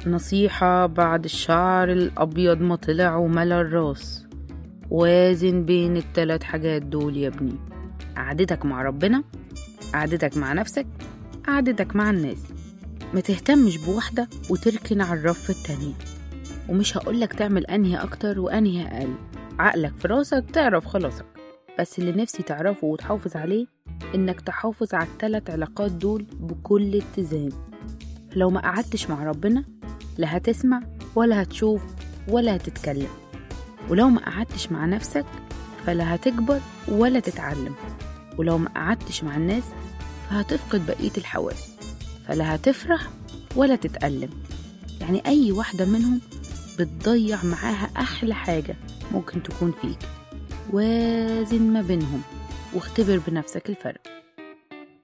نصيحة بعد الشعر الأبيض ما طلع وملا الراس وازن بين التلات حاجات دول يا ابني قعدتك مع ربنا قعدتك مع نفسك قعدتك مع الناس ما تهتمش بواحدة وتركن على الرف التانية ومش هقولك تعمل أنهي أكتر وأنهي أقل عقلك في راسك تعرف خلاصك بس اللي نفسي تعرفه وتحافظ عليه إنك تحافظ على التلات علاقات دول بكل اتزان لو ما قعدتش مع ربنا لا هتسمع ولا هتشوف ولا هتتكلم ولو ما قعدتش مع نفسك فلا هتكبر ولا تتعلم ولو ما قعدتش مع الناس فهتفقد بقية الحواس فلا هتفرح ولا تتألم يعني أي واحدة منهم بتضيع معاها أحلى حاجة ممكن تكون فيك وازن ما بينهم واختبر بنفسك الفرق